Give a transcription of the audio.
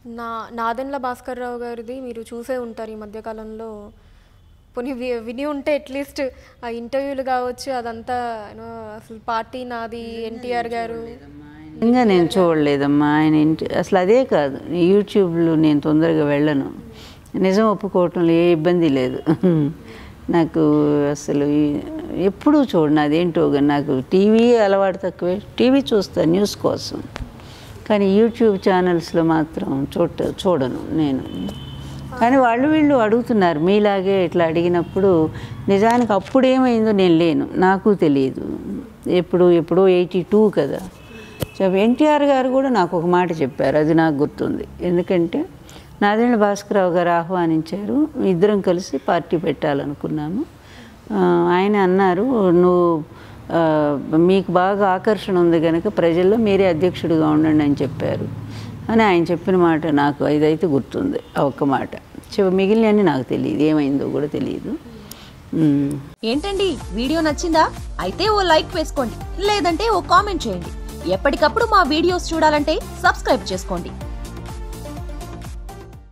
నా నాదెండ్ల భాస్కర్ రావు గారిది మీరు చూసే ఉంటారు ఈ మధ్యకాలంలో పోనీ వి- విని ఉంటే అట్లీస్ట్ ఆ ఇంటర్వ్యూలు కావచ్చు అదంతా యూనో అసలు పార్టీ నాది ఎన్టీఆర్ గారు ఇంకా నేను చూడలేదమ్మా ఆయన ఇంటి అసలు అదే కాదు యూట్యూబ్లో నేను తొందరగా వెళ్ళను నిజం ఒప్పుకోవటంలో ఏ ఇబ్బంది లేదు నాకు అసలు ఈ- ఎప్పుడూ చూడను అదేంటో కానీ నాకు టీవీ అలవాటు తక్కువే టీవీ చూస్తాను న్యూస్ కోసం కానీ యూట్యూబ్ ఛానల్స్లో మాత్రం చూడ చూడను నేను కానీ వాళ్ళు వీళ్ళు అడుగుతున్నారు మీలాగే ఇట్లా అడిగినప్పుడు నిజానికి అప్పుడు ఏమైందో నేను లేను నాకు తెలియదు ఎప్పుడు ఎప్పుడో ఎయిటీ టూ కదా ఎన్టీఆర్ గారు కూడా నాకు ఒక మాట చెప్పారు అది నాకు గుర్తుంది ఎందుకంటే నాదేళ్ళ భాస్కరరావు గారు ఆహ్వానించారు ఇద్దరం కలిసి పార్టీ పెట్టాలనుకున్నాము ఆ, ఆయన అన్నారు నువ్వు ఆ, మీకు బాగా ఆకర్షణ ఉంది కనుక ప్రజల్లో మీరే అధ్యక్షుడిగా ఉండండి అని చెప్పారు అని ఆయన చెప్పిన మాట నాకు ఇదైతే గుర్తుంది ఆ ఒక్క మాట చివ మిగిలినవన్నీ నాకు తెలియదు ఏమైందో కూడా తెలియదు ఉమ్. ఏంటండి వీడియో నచ్చిందా అయితే ఓ లైక్ వేసుకోండి లేదంటే ఓ కామెంట్ చేయండి ఎప్పటికప్పుడు మా వీడియోస్ చూడాలంటే సబ్స్క్రైబ్ చేసుకోండి